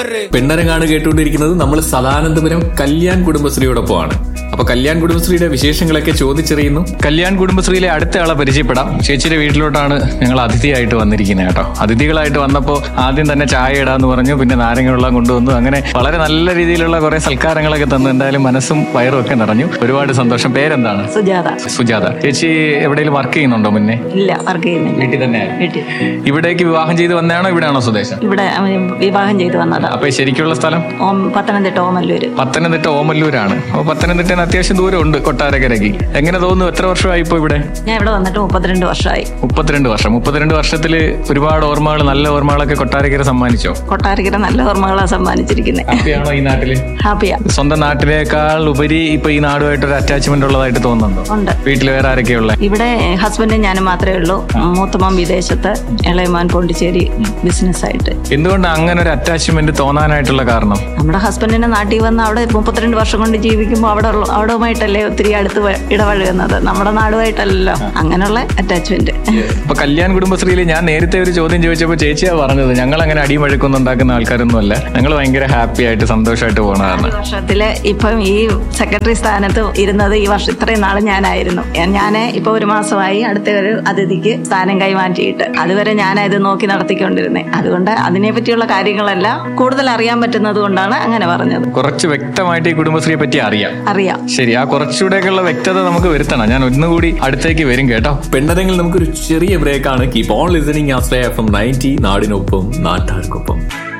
പെണ്ണരങ്ങാണ് കേട്ടുകൊണ്ടിരിക്കുന്നത് നമ്മൾ സദാനന്ദപുരം കല്യാൺ കുടുംബശ്രീയോടൊപ്പമാണ് അപ്പൊ കല്യാൺ കുടുംബശ്രീയുടെ വിശേഷങ്ങളൊക്കെ ചോദിച്ചറിയുന്നു കല്യാൺ കുടുംബശ്രീയിലെ അടുത്ത ആളെ പരിചയപ്പെടാം ചേച്ചിയുടെ വീട്ടിലോട്ടാണ് ഞങ്ങൾ അതിഥിയായിട്ട് വന്നിരിക്കുന്നത് കേട്ടോ അതിഥികളായിട്ട് വന്നപ്പോൾ ആദ്യം തന്നെ ചായ ഇടാന്ന് പറഞ്ഞു പിന്നെ നാരങ്ങ വെള്ളം കൊണ്ടുവന്നു അങ്ങനെ വളരെ നല്ല രീതിയിലുള്ള കുറെ സൽക്കാരങ്ങളൊക്കെ തന്നു എന്തായാലും മനസ്സും വയറും ഒക്കെ നിറഞ്ഞു ഒരുപാട് സന്തോഷം പേരെന്താണ് സുജാത സുജാത ചേച്ചി എവിടെയെങ്കിലും വർക്ക് ചെയ്യുന്നുണ്ടോ മുന്നേ ഇല്ല വർക്ക് ചെയ്യുന്നില്ല വീട്ടിൽ തന്നെ വീട്ടിൽ ഇവിടേക്ക് വിവാഹം ചെയ്ത് വന്നതാണോ ഇവിടെയാണോ സ്വദേശം ഇവിടെ ഉം, വിവാഹം ചെയ്തു വന്നതാ അപ്പൊ ശരിക്കുള്ള സ്ഥലം ഓം പത്തനംതിട്ട ഓമല്ലൂര് പത്തനംതിട്ട ഓമല്ലൂരാണ് അപ്പൊ പത്തനംതിട്ട അത്യാവശ്യം ദൂരമുണ്ട് കൊട്ടാരക്കരയ്ക്ക് എങ്ങനെ തോന്നുന്നു എത്ര വർഷമായി ഇപ്പൊ ഇവിടെ ഞാൻ ഇവിടെ വന്നിട്ട് മുപ്പത്തിരണ്ട് വർഷമായി മുപ്പത്തിരണ്ട് വർഷം മുപ്പത്തിരണ്ട് വർഷത്തില് ഒരുപാട് ഓർമ്മകൾ നല്ല ഓർമ്മകളൊക്കെ കൊട്ടാരക്കര സമ്മാനിച്ചോ കൊട്ടാരക്കര നല്ല ഓർമ്മകളാണ് സമ്മാനിച്ചിരിക്കുന്നത് ഹാപ്പിയാണോ ഈ നാട്ടില് ഹാപ്പിയാ സ്വന്തം നാട്ടിലേക്കാൾ ഉപരി ഇപ്പൊ ഈ നാടുമായിട്ട് ഒരു അറ്റാച്ച്മെന്റ് ഉള്ളതായിട്ട് തോന്നുന്നുണ്ടോ ഉണ്ട് വീട്ടിൽ വേറെ ആരൊക്കെയുള്ള ഇവിടെ ഹസ്ബൻഡും ഞാനും മാത്രമേ ഉള്ളൂ മൂത്തമ്മ വിദേശത്ത് ഇളയമാൻ പോണ്ടിച്ചേരി ബിസിനസ്സായിട്ട് എന്തുകൊണ്ടാണ് അങ്ങനെ ഒരു അറ്റാച്ച്മെന്റ് തോന്നാനായിട്ടുള്ള കാരണം നമ്മുടെ ഹസ്ബൻഡിന്റെ നാട്ടിൽ വന്ന് അവിടെ മുപ്പത്തിരണ്ട് വർഷം കൊണ്ട് ജീവിക്കുമ്പോൾ അവിടെ ഉള്ള അവിടവുമായിട്ടല്ലേ ഒത്തിരി അടുത്ത് വ- ഇടപഴകുന്നത് നമ്മുടെ നാടുമായിട്ടല്ലല്ലോ അങ്ങനെയുള്ള അറ്റാച്ച്മെന്റ് ഇപ്പൊ കല്യാൺ കുടുംബശ്രീയിൽ ഞാൻ നേരത്തെ ഒരു ചോദ്യം ചോദിച്ചപ്പോൾ ചേച്ചിയാ പറഞ്ഞത് ഞങ്ങൾ അങ്ങനെ അടിയും വഴക്കൊന്നും ഉണ്ടാക്കുന്ന ആൾക്കാരൊന്നുമല്ല ഞങ്ങൾ ഭയങ്കര ഹാപ്പി ആയിട്ട് സന്തോഷമായിട്ട് പോണതാണ് ഈ വർഷത്തില് ഇപ്പം ഈ സെക്രട്ടറി സ്ഥാനത്ത് ഇരുന്നത് ഈ വർഷം ഇത്രയും നാള് ഞാനായിരുന്നു ഞാൻ ഇപ്പൊ ഒരു മാസമായി അടുത്ത ഒരു അതിഥിക്ക് സ്ഥാനം കൈമാറ്റിയിട്ട് അതുവരെ ഞാൻ ഇത് നോക്കി നടത്തിക്കൊണ്ടിരുന്നത് അതുകൊണ്ട് അതിനെ പറ്റിയുള്ള കാര്യങ്ങളെല്ലാം കൂടുതൽ അറിയാൻ പറ്റുന്നത് കൊണ്ടാണ് അങ്ങനെ പറഞ്ഞത് കുറച്ച് വ്യക്തമായിട്ട് ഈ കുടുംബശ്രീയെ പറ്റി അറിയാം അറിയാം ശരി ആ കുറച്ചുകൂടെയൊക്കെയുള്ള വ്യക്തത നമുക്ക് വരുത്തണം ഞാൻ ഒന്നുകൂടി അടുത്തേക്ക് വരും കേട്ടോ പെണ്ണരങ്ങിൽ നമുക്കൊരു ചെറിയ ബ്രേക്കാണ് keep on listening Ashraya F M ninety നാടിനൊപ്പം നാട്ടാർക്കൊപ്പം